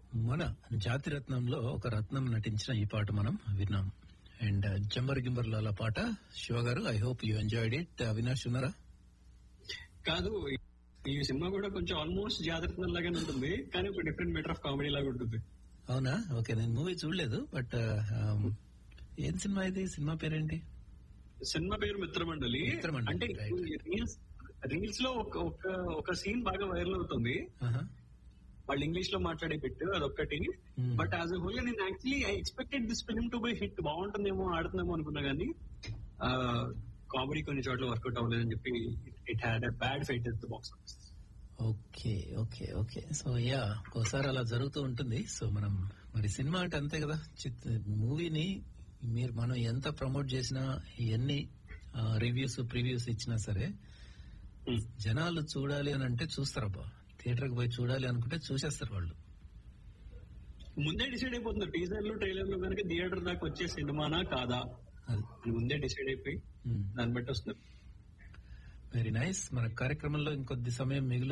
మన జాతిరత్నంలో ఒక రత్నం నటించిన ఈ పాట మనం విన్నాం అండ్ జంబర్ గింబర్ లాల పాట Shiva garu I hope you enjoyed it Avinash ఉన్నారా కాదు ఈ సినిమా కూడా కొంచెం ఆల్మోస్ట్ జాగ్రత్త లాగానే ఉంటుంది కానీ ఒక డిఫరెంట్ మీటర్ ఆఫ్ కామెడీ లాగా ఉంటుంది అవునా ఓకే నేను మూవీ చూడలేదు బట్ ఏం సినిమా ఇది సినిమా పేరేంటి సినిమా పేరు మిత్రమండలి మిత్రమండలి, అంటే right. రీల్స్ రీల్స్ లో ఒక ఒక ఒక సీన్ బాగా వైరల్ అవుతుంది ఆహా. వాళ్ళు ఇంగ్లీష్ లో మాట్లాడే పెట్టు అదొక్కటి Hmm. బట్ యాజ్ హోల్ నేను actually I expected this film to be hit బాగుంటుందేమో ఆడుతుందేమో అనుకున్నా కానీ కామెడీ కొన్ని చోట్ల వర్కౌట్ అవ్వలేదని చెప్పి it had a bad fight at the box office okay okay okay so yeah ఒకసారి అలా జరుగుతూ ఉంటుంది సో మనం మరి సినిమా అంటే అంతే కదా చిత్ మూవీని మీరు మనం ఎంత ప్రమోట్ చేసినా ఎన్ని రివ్యూస్ ప్రివ్యూస్ ఇచ్చినా సరే జనాలు చూడాలి అని అంటే చూస్తారబ్బా థియేటర్కి పోయి చూడాలి అనుకుంటే చూసేస్తారు వాళ్ళు ముందే డిసైడ్ అయిపోతుంది టీజర్లు ట్రైలర్లు కనుక థియేటర్ దాకా వచ్చే సినిమానా కాదా అది అని ముందే డిసైడ్ అయిపోయి దాన్ని బట్టి వస్తుంది వెరీ నైస్ మన కార్యక్రమంలో ఇంకొద్ది సమయం మిగిలి